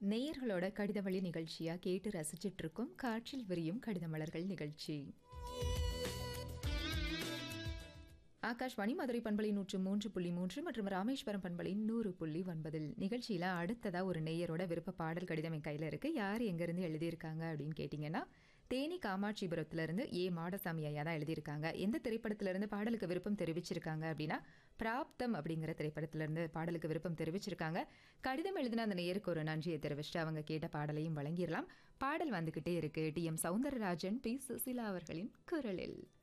நேயர்களோட கடித வழி நிகழ்ச்சியா கேட்டு ரசிச்சிட்டு இருக்கோம் காற்றில் விரியும் கடித மலர்கள் நிகழ்ச்சி ஆகாஷ்வாணி மதுரை பண்பலை நூற்று மூன்று புள்ளி மூன்று மற்றும் ராமேஸ்வரம் பண்பலை நூறு புள்ளி ஒன்பதில் நிகழ்ச்சியில அடுத்ததா ஒரு நேயரோட விருப்ப பாடல் கடிதம் என் கையில இருக்கு யார் எங்கிருந்து எழுதியிருக்காங்க அப்படின்னு கேட்டிங்கன்னா தேனி காமாட்சிபுரத்துல இருந்து ஏ மாடசாமி ஐயா தான் எழுதியிருக்காங்க எந்த திரைப்படத்துல இருந்து பாடலுக்கு விருப்பம் தெரிவிச்சிருக்காங்க அப்படின்னா பிராப்தம் அப்படிங்கிற திரைப்படத்துல இருந்து பாடலுக்கு விருப்பம் தெரிவிச்சிருக்காங்க கடிதம் எழுதின அந்த நேயருக்கு ஒரு நன்றியை தெரிவிச்சுட்டு அவங்க கேட்ட பாடலையும் வழங்கிடலாம் பாடல் வந்துகிட்டே இருக்கு T M Soundararajan P Susheela அவர்களின் குரலில்